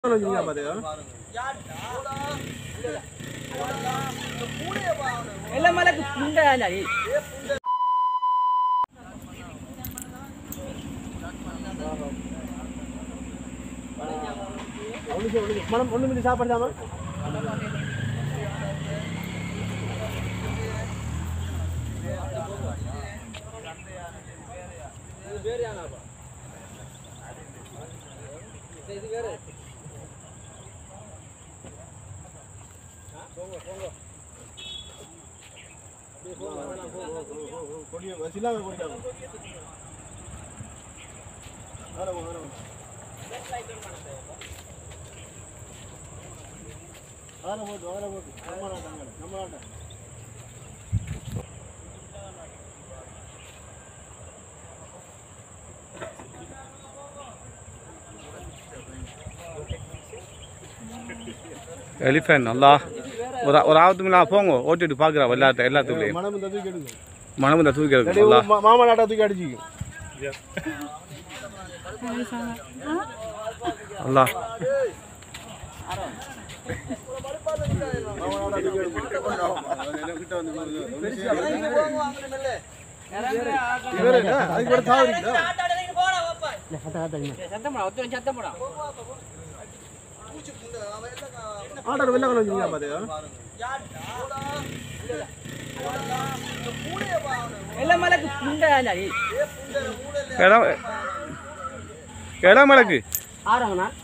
வச்சுருக்கீங்க பாத்துக்கோ எல்லாம் மலைக்கு புண்டை ஆனாடி மனம் ஒன்று மில்லி சாப்பிடுதாமா சில்லாம போயிட்டாங்க வரவும் வரவும் வர போட்டு வர போட்டு நம்ம நாட்டாங்க நம்ம நாட்டாங்க எலிஃபென்ட் நல்லா ஒரு ஒரு ஆபத்துங்களா போங்க ஓட்டிட்டு பார்க்குறா எல்லாத்த எல்லாத்துக்குள்ளேயும் மனம் இந்த தூக்கி எடுங்க மனம் இந்த தூக்கி இல்லாட்டி எடுக்கும் நல்லா மா- மாமா நாட்டா தூக்கி அடிச்சிக்கும் நல்லா மாமா நாட்டா தூக்கி எடுக்கும் இவரு என்ன? அதுக்கு கூட சாவடிக்குதா சத்தம் போடா ஒருத்தன் சத்தம் போடா ஆட்டோட வெள்ளை கலர் வச்சுருக்கீங்க பாத்துக்கோ எல்லாம் மலைக்கு புண்டை ஆனாடி இடம் இடம் மலக்கு ஆறாங்கண்ணா